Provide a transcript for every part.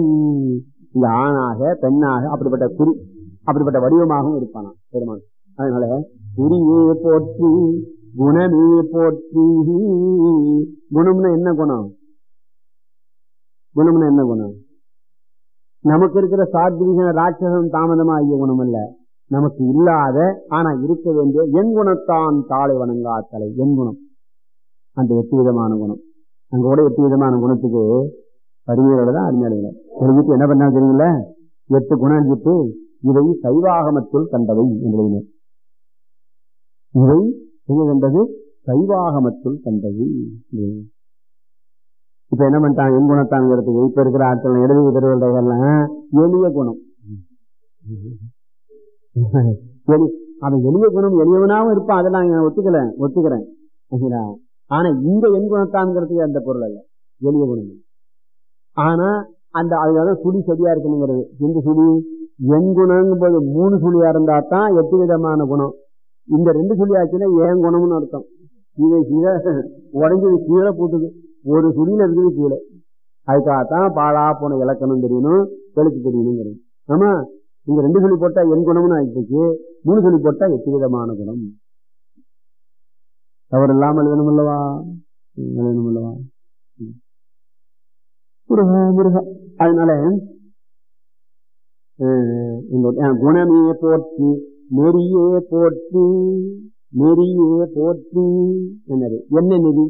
இந்த ஆணாக பெண்ணாக அப்படிப்பட்ட குறி அப்படிப்பட்ட வடிவமாகவும் இருப்பானாம் பெருமான் அதனால குறியே போற்றி குணமே போற்றி குணம்னா என்ன குணம் குணம்னா என்ன குணம் நமக்கு இருக்கிற சாத்வீக ராட்சசம் தாமதமா ஐய குணம் அல்ல நமக்கு இல்லாத ஆனா இருக்க வேண்டிய என் குணத்தான் தாளை வணங்காத்தலை என் குணம் அந்த எட்டு விதமான குணம் அங்க கூட எட்டு விதமான குணத்துக்கு அறிவியலோட தான் அறிஞர்கள் எழுதிட்டு என்ன பண்ணா தெரியல எட்டு குணம் எழுதிட்டு இவை சைவாகமத்தில் கண்டவை என்று இவை எங்க கண்டது சைவாகமத்தில் கண்டது இப்ப என்ன பண்ணிட்டாங்க என் குணத்தாங்கிறதுக்கு இப்ப இருக்கிற ஆட்கள் இடது விதர்களெல்லாம் எளிய குணம் எளி அவன் எளிய குணம் எளியவனாவும் இருப்பான் அதெல்லாம் நான் ஒத்துக்கல ஒத்துக்கிறேன் சரிங்களா? ஆனா இந்த என் குணத்தான்ங்கிறதுக்கு அந்த பொருள் அல்ல எளிய குணம் ஆனா அந்த அதுக்காக சுழி சரியா இருக்கணுங்கிறது எந்த சுழி என் குணங்கும் போது மூணு சுழியா இருந்தா தான் எட்டு விதமான குணம் இந்த ரெண்டு சுழி ஆச்சுன்னா ஏன் குணம்னு அர்த்தம் இதை கீழே உடஞ்சது கீழே போட்டுது ஒரு சுழியில இருக்குது கீழே அதுக்காகத்தான் பாழா போன இலக்கணம் தெரியணும் எழுத்து தெரியணுங்கிறது ஆமா இந்த ரெண்டு சொல்லி போட்டா என் குணம்னு ஆயிடுச்சு மூணு சொல்லி போட்டா எட்டு விதமான குணம் தவறு இல்லாமல் எழுதணும் அல்லவா எழுதணும் அல்லவா முருகா முருகா அதனால அஹ், இந்த அஹ், குணமே போற்றி நெறியே போற்றி நெறியே போற்றி என்னது என்ன நெறி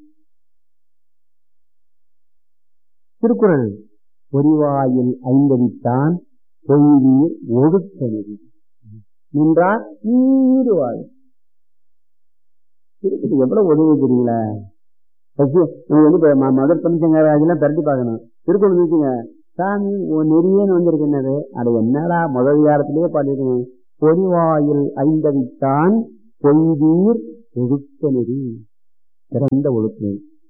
திருக்குறள் பொறிவாயில் ஐந்தடித்தான் பொய்வீர் ஒழுக்க நெறி நின்றார் நீருவாள் திருப்பதி எவ்வளவு உதவி தெரியுங்களா ஃபர்ஸ்ட் நம்ம வந்து இப்ப ம- மதர் பஞ்சங்கராஜெல்லாம் பரட்டி பார்க்கணும் திருக்குறள் வச்சுங்க சாமி உன் நெறியன்னு வந்திருக்கு என்னது அட என்னடா முதல் விகாரத்திலேயே பாடிருக்கணும் பொறிவாயில் ஐந்தவித்தான் பொய்தீர் ஒழுக்க நெறி சிறந்த ஒழுக்க நெறி